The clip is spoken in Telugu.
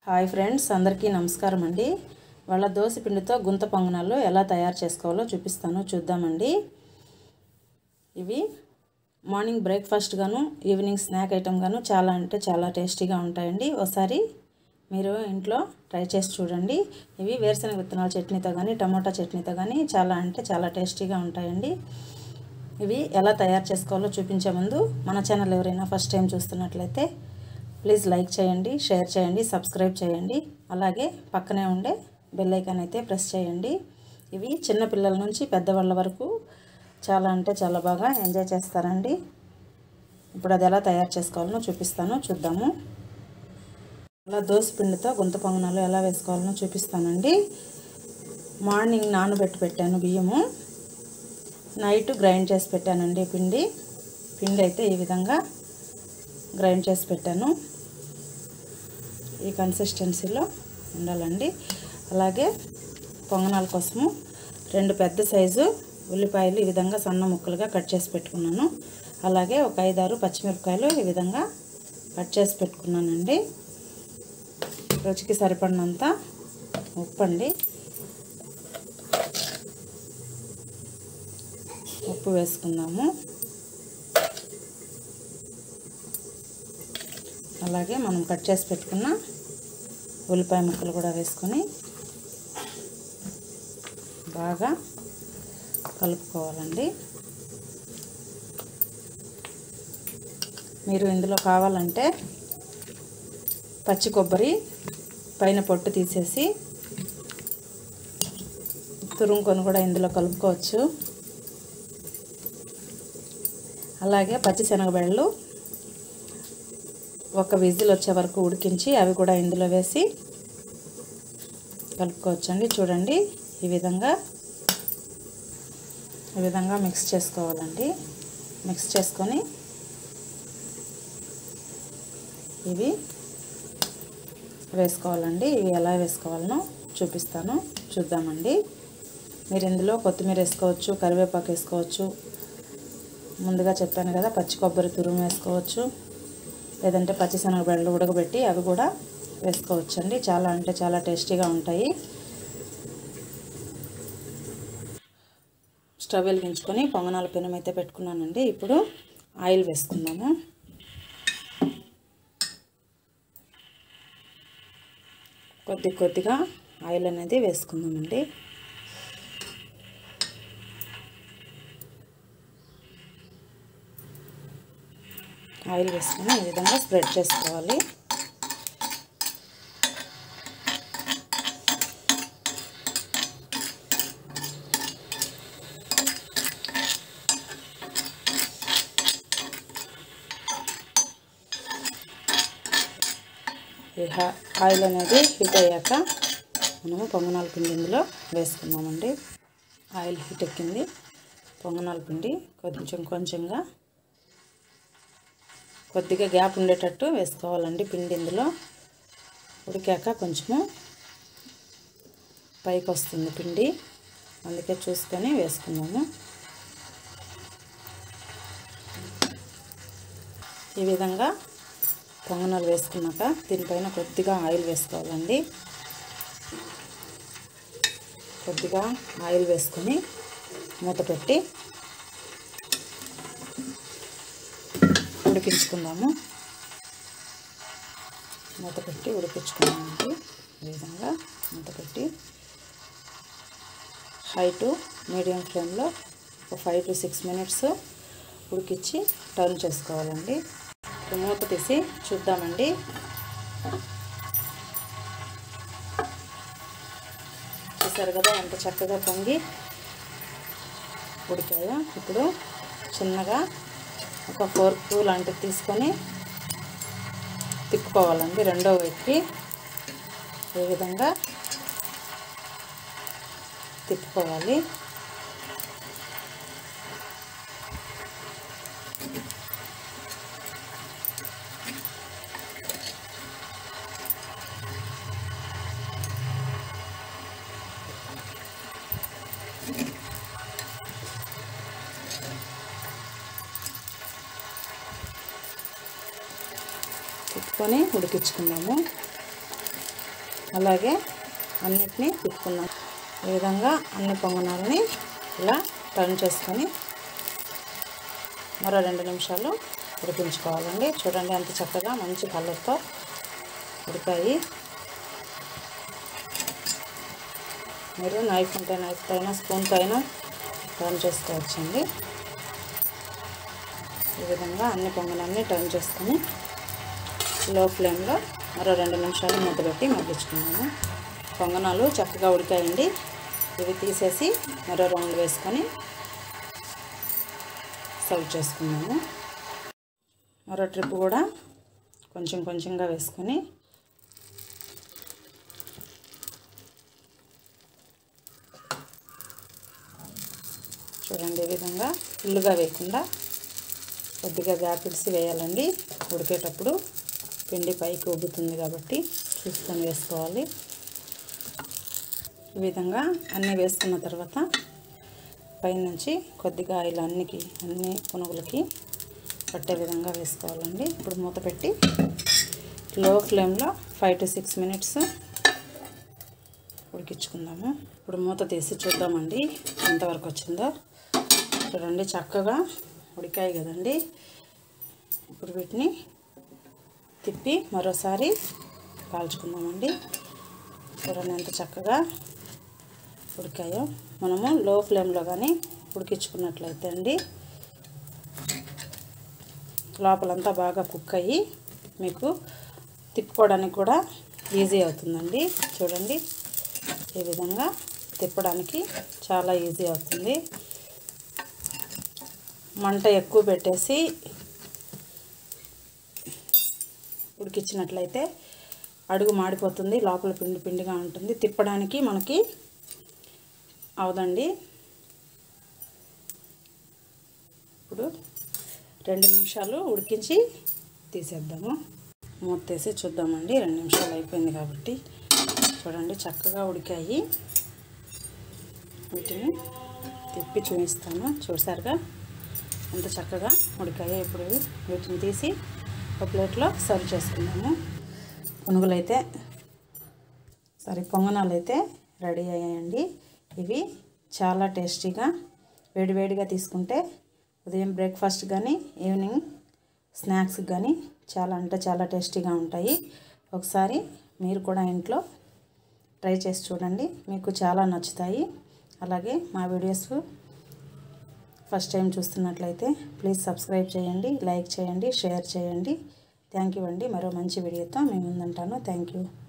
హాయ్ ఫ్రెండ్స్ అందరికీ నమస్కారం అండి వాళ్ళ దోశ పిండితో గుంత పొంగనాలు ఎలా తయారు చేసుకోవాలో చూపిస్తాను చూద్దామండి ఇవి మార్నింగ్ బ్రేక్ఫాస్ట్ గాను ఈవినింగ్ స్నాక్ ఐటమ్ గాను చాలా అంటే చాలా టేస్టీగా ఉంటాయండి ఒకసారి మీరు ఇంట్లో ట్రై చేసి చూడండి ఇవి వేరుశనగ విత్తనాల చట్నీతో కానీ టమోటా చట్నీతో కానీ చాలా అంటే చాలా టేస్టీగా ఉంటాయండి ఇవి ఎలా తయారు చేసుకోవాలో చూపించే ముందు మన ఛానల్ ఎవరైనా ఫస్ట్ టైం చూస్తున్నట్లయితే ప్లీజ్ లైక్ చేయండి షేర్ చేయండి సబ్స్క్రైబ్ చేయండి అలాగే పక్కనే ఉండే బెల్ ఐకాన్ అయితే ప్రెస్ చేయండి ఇవి చిన్న పిల్లల నుంచి పెద్దవాళ్ళ వరకు చాలా అంటే చాలా బాగా ఎంజాయ్ చేస్తారండి ఇప్పుడు అది ఎలా తయారు చేసుకోవాలనో చూపిస్తాను చూద్దాము అలా దోశ పిండితో గుంత పొంగనాలు ఎలా వేసుకోవాలనో చూపిస్తానండి మార్నింగ్ నానబెట్టి పెట్టాను బియ్యము నైట్ గ్రైండ్ చేసి పెట్టానండి పిండి పిండి అయితే ఈ విధంగా గ్రైండ్ చేసి పెట్టాను ఈ కన్సిస్టెన్సీలో ఉండాలండి అలాగే పొంగనాల కోసము రెండు పెద్ద సైజు ఉల్లిపాయలు ఈ విధంగా సన్న ముక్కలుగా కట్ చేసి పెట్టుకున్నాను అలాగే ఒక ఐదారు పచ్చిమిరపకాయలు ఈ విధంగా కట్ చేసి పెట్టుకున్నానండి రుచికి సరిపడినంత ఉప్పు అండి ఉప్పు వేసుకుందాము అలాగే మనం కట్ చేసి పెట్టుకున్న ఉల్లిపాయ ముక్కలు కూడా వేసుకొని బాగా కలుపుకోవాలండి మీరు ఇందులో కావాలంటే పచ్చి కొబ్బరి పైన పొట్టు తీసేసి తురుముకొని కూడా ఇందులో కలుపుకోవచ్చు అలాగే పచ్చిశనగబెళ్ళు ఒక విజిల్ వచ్చే వరకు ఉడికించి అవి కూడా ఇందులో వేసి కలుపుకోవచ్చండి చూడండి ఈ విధంగా ఈ విధంగా మిక్స్ చేసుకోవాలండి మిక్స్ చేసుకొని ఇవి వేసుకోవాలండి ఇవి ఎలా వేసుకోవాలనో చూపిస్తాను చూద్దామండి మీరు ఇందులో కొత్తిమీర వేసుకోవచ్చు కరివేపాకు వేసుకోవచ్చు ముందుగా చెప్పాను కదా పచ్చి కొబ్బరి తురుము వేసుకోవచ్చు లేదంటే పచ్చిశనగబెడలు ఉడకబెట్టి అవి కూడా వేసుకోవచ్చండి చాలా అంటే చాలా టేస్టీగా ఉంటాయి స్టవ్ వెలిగించుకొని పొంగనాల పెనం అయితే పెట్టుకున్నానండి ఇప్పుడు ఆయిల్ వేసుకుందాము కొద్ది కొద్దిగా ఆయిల్ అనేది వేసుకుందామండి ఆయిల్ వేసుకొని ఈ విధంగా స్ప్రెడ్ చేసుకోవాలి ఈ ఆయిల్ అనేది హీట్ అయ్యాక మనము పొంగనాల పిండి ఇందులో వేసుకుందామండి ఆయిల్ హీట్ ఎక్కింది పొంగనాల పిండి కొంచెం కొంచెంగా కొద్దిగా గ్యాప్ ఉండేటట్టు వేసుకోవాలండి పిండి ఇందులో ఉడికాక కొంచెము పైకి వస్తుంది పిండి అందుకే చూసుకొని వేసుకుందాము ఈ విధంగా పొంగనాలు వేసుకున్నాక దీనిపైన కొద్దిగా ఆయిల్ వేసుకోవాలండి కొద్దిగా ఆయిల్ వేసుకొని మూత పెట్టి ఉడికించుకుందాము మూత పెట్టి ఉడికించుకున్నామండి ఈ విధంగా మూత పెట్టి హై టు మీడియం ఫ్లేమ్లో ఒక ఫైవ్ టు సిక్స్ మినిట్స్ ఉడికించి టర్న్ చేసుకోవాలండి ఇప్పుడు మూత తీసి చూద్దామండి చూసారు కదా ఎంత చక్కగా పొంగి ఉడికాయో ఇప్పుడు చిన్నగా ఒక ఫోర్క్ లాంటిది తీసుకొని తిప్పుకోవాలండి రెండో వైపుకి ఈ విధంగా తిప్పుకోవాలి తిప్పుకొని ఉడికించుకుందాము అలాగే అన్నిటినీ తిప్పుకుందాం ఈ విధంగా అన్ని పొంగనాలని ఇలా టర్న్ చేసుకొని మరో రెండు నిమిషాలు ఉడికించుకోవాలండి చూడండి ఎంత చక్కగా మంచి కలర్తో ఉడికాయి మీరు నైఫ్ ఉంటే నైఫ్తో అయినా స్పూన్తో అయినా టర్న్ చేసుకోవచ్చండి ఈ విధంగా అన్ని పొంగలన్నీ టర్న్ చేసుకొని లో ఫ్లేమ్లో మరో రెండు నిమిషాలు మూత పెట్టి మగ్గించుకున్నాము పొంగనాలు చక్కగా ఉడికాయండి ఇవి తీసేసి మరో రౌండ్ వేసుకొని సర్వ్ చేసుకున్నాము మరో ట్రిప్ కూడా కొంచెం కొంచెంగా వేసుకొని చూడండి ఈ విధంగా ఫుల్గా వేయకుండా కొద్దిగా గ్యాపిడిసి వేయాలండి ఉడికేటప్పుడు పిండి పైకి ఉబ్బుతుంది కాబట్టి చూసుకొని వేసుకోవాలి ఈ విధంగా అన్నీ వేసుకున్న తర్వాత పైనుంచి కొద్దిగా ఆయిల్ అన్నికి అన్ని పునుగులకి పట్టే విధంగా వేసుకోవాలండి ఇప్పుడు మూత పెట్టి లో ఫ్లేమ్లో ఫైవ్ టు సిక్స్ మినిట్స్ ఉడికించుకుందాము ఇప్పుడు మూత తీసి చూద్దామండి ఎంతవరకు వచ్చిందో చూడండి చక్కగా ఉడికాయి కదండి ఇప్పుడు వీటిని తిప్పి మరోసారి కాల్చుకుందామండి చూడండి ఎంత చక్కగా ఉడికాయో మనము లో ఫ్లేమ్లో కానీ ఉడికించుకున్నట్లయితే అండి లోపలంతా బాగా కుక్ అయ్యి మీకు తిప్పుకోవడానికి కూడా ఈజీ అవుతుందండి చూడండి ఈ విధంగా తిప్పడానికి చాలా ఈజీ అవుతుంది మంట ఎక్కువ పెట్టేసి ఉడికించినట్లయితే అడుగు మాడిపోతుంది లోపల పిండి పిండిగా ఉంటుంది తిప్పడానికి మనకి అవదండి ఇప్పుడు రెండు నిమిషాలు ఉడికించి తీసేద్దాము మూత తీసి చూద్దామండి రెండు నిమిషాలు అయిపోయింది కాబట్టి చూడండి చక్కగా ఉడికాయి వీటిని తిప్పి చూపిస్తాను చూసారుగా ఎంత చక్కగా ఉడికాయో ఇప్పుడు వీటిని తీసి ఒక ప్లేట్లో సర్వ్ చేసుకుందాము పునుగులు అయితే సారీ పొంగనాలు అయితే రెడీ అయ్యాయండి ఇవి చాలా టేస్టీగా వేడివేడిగా తీసుకుంటే ఉదయం బ్రేక్ఫాస్ట్ కానీ ఈవినింగ్ స్నాక్స్ కానీ చాలా అంటే చాలా టేస్టీగా ఉంటాయి ఒకసారి మీరు కూడా ఇంట్లో ట్రై చేసి చూడండి మీకు చాలా నచ్చుతాయి అలాగే మా వీడియోస్ ఫస్ట్ టైం చూస్తున్నట్లయితే ప్లీజ్ సబ్స్క్రైబ్ చేయండి లైక్ చేయండి షేర్ చేయండి థ్యాంక్ యూ అండి మరో మంచి వీడియోతో మేము ముందుంటాను థ్యాంక్ యూ